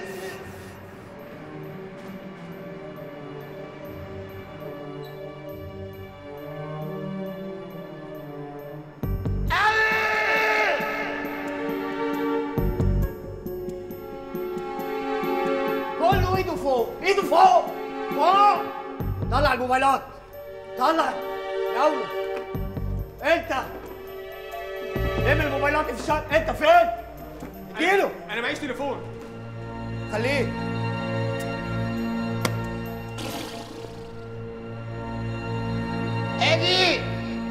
كله ايده فوق ايده فوق فوق طلع الموبايلات طلع يلا انت لم الموبايلات في الشنطه انت فين اديله انا معيش تليفون خليه ادي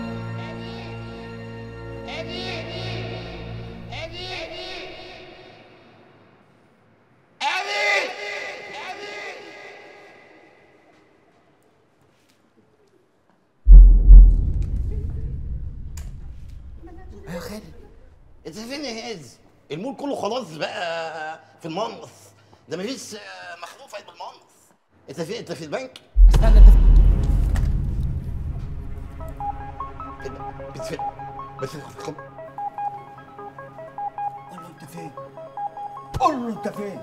يا خالد انت فين يا هاز المول كله خلاص بقى في المنص ده مفيش آه، مخلوق قلب المنص انت في انت في البنك استنى انت بس في بس في قول له انت فين قول له انت فين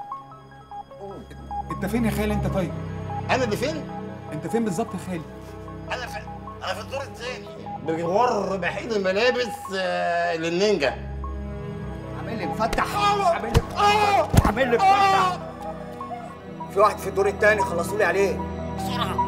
انت فين يا خالي انت طيب انا اللي فين انت فين بالظبط يا خالي انا في انا في الدور الثاني بجوار بحيد الملابس آه، للنينجا عامل لي مفتح عامل لي عامل لي مفتح في واحد في الدور الثاني خلصوا لي عليه بسرعه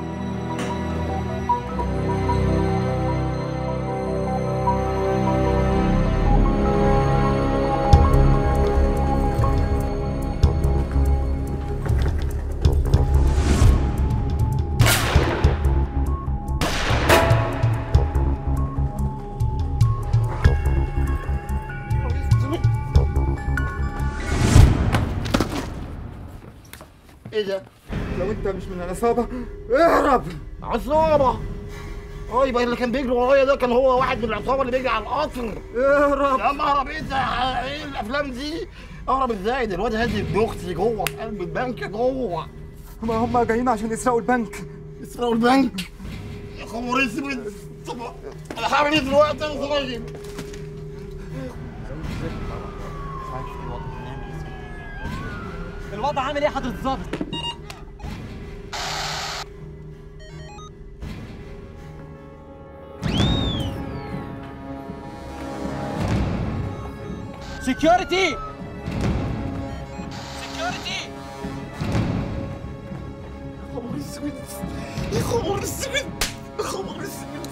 ايه ده؟ لو انت مش من العصابه اهرب عصابة اه يبقى اللي كان بيجري ورايا ده كان هو واحد من العصابة اللي بيجري على القطر اهرب يا عم اهرب ايه ده؟ ايه الافلام دي؟ اهرب ازاي؟ ده الواد هادي ابن اختي جوه في قلب البنك جوه ما هم جايين عشان يسرقوا البنك يسرقوا البنك يا خبر اسود طب انا هعمل ايه دلوقتي انا صغير؟ الوضع عامل ايه يا حضرة الظابط؟ سكيورتي سكيورتي خبر اسود يا خبر اسود يا خبر اسود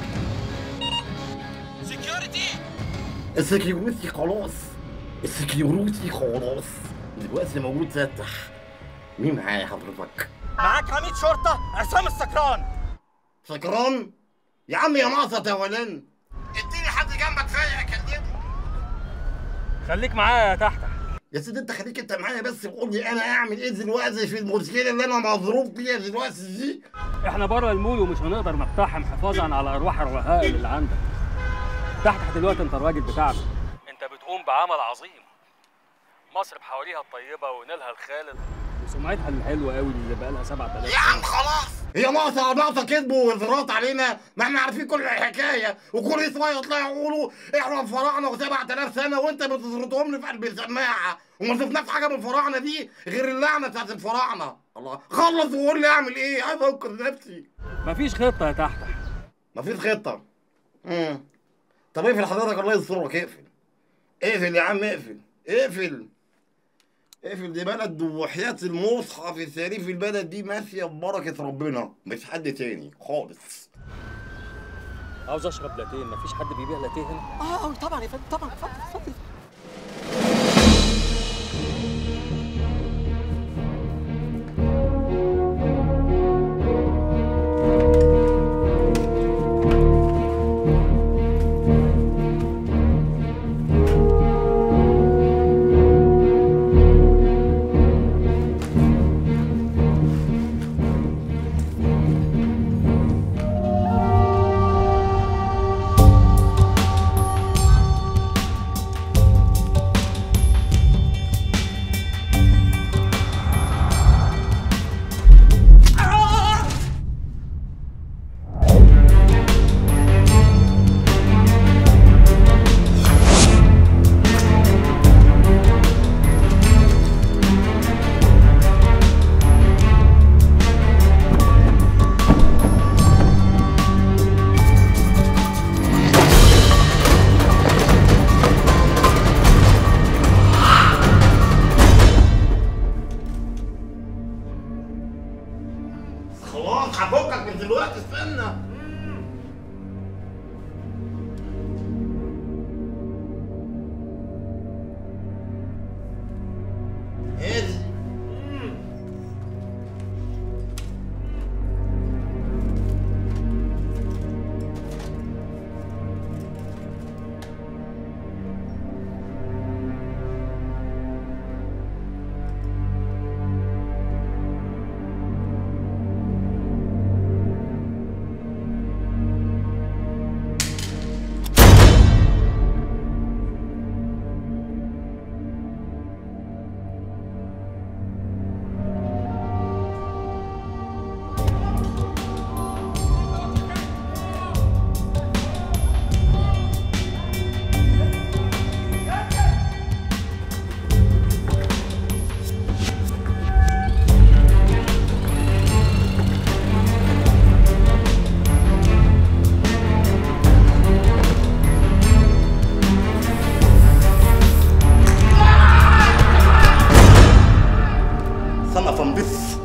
سكيورتي السكيورتي خلاص السكيورتي خلاص دلوقتي موجود فتح مين معايا حضرتك؟ معاك عميد شرطة عصام السكران سكران؟ يا عم يا ناقصة يا ولان اديني حد جنبك فيا اكلمه خليك معايا تحت يا سيدي انت خليك انت معايا بس وقول لي انا اعمل ايه دلوقتي في المشكله اللي انا مظروف فيها دلوقتي دي احنا بره المول ومش هنقدر نقتحم حفاظا على ارواح الرهائن اللي عندك تحت دلوقتي انت الراجل بتاعنا انت بتقوم بعمل عظيم مصر بحواريها الطيبه ونيلها الخالد وسمعتها الحلوه قوي اللي بقالها 7000 يا عم خلاص هي ناقصه ناقصه كذب وزراط علينا ما احنا عارفين كل الحكايه وكل شويه يطلعوا يقولوا احنا الفراعنه و7000 سنه وانت بتزرطهم لي في قلب السماعه وما شفناش حاجه من الفراعنه دي غير اللعنه بتاعت الفراعنه الله خلص وقول لي اعمل ايه عايز انقذ نفسي مفيش خطه يا تحت مفيش خطه امم طب اقفل حضرتك الله يسترك اقفل اقفل يا عم اقفل اقفل اقفل دي بلد وحياة المصحف الشريف البلد دي ماشية ببركة ربنا مش حد تاني خالص عاوز اشرب لاتيه مفيش حد بيبيع لاتيه هنا اه طبعا يا فندم طبعا اتفضل اتفضل دلوقتي استنى هادي son of a bitch.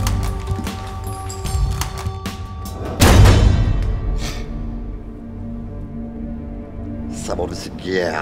Sabor السجاع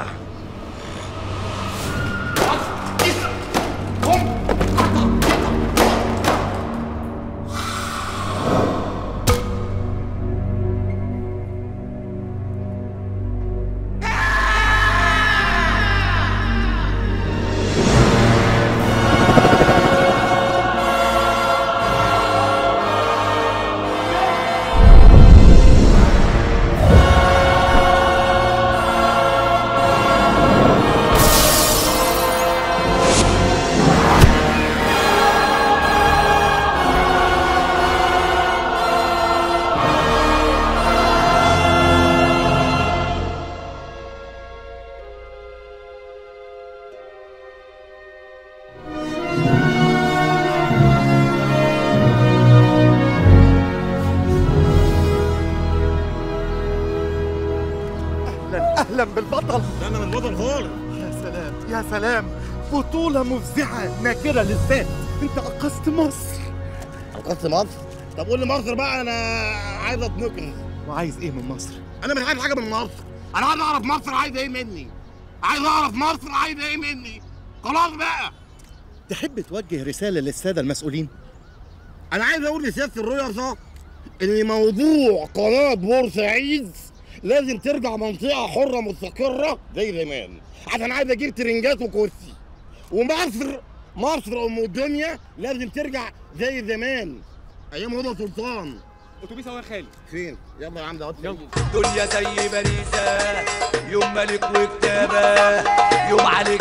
اهلا اهلا بالبطل انا من بطل خالص يا سلام يا سلام بطولة مفزعة ناكرة للذات انت انقذت مصر انقذت مصر طب قول لي مصر بقى انا عايز اتنقل وعايز ايه من مصر؟ انا مش عايز حاجه من مصر انا عايز اعرف مصر عايزه ايه مني عايز اعرف مصر عايزه ايه مني خلاص بقى تحب توجه رسالة للسادة المسؤولين؟ انا عايز اقول لسياده الرؤساء ان موضوع قناه بورسعيد لازم ترجع منطقه حره مستقره زي زمان عشان عايز اجيب ترنجات وكرسي ومصر مصر ام الدنيا لازم ترجع زي زمان ايام هدى سلطان اتوبيس اهو يا خالي فين يلا يا عم ده يلا دنيا زي باريسة يوم ملك وكتابة يوم عليك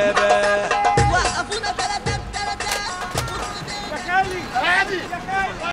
قلابة وقفونا ثلاثة ثلاثة هادي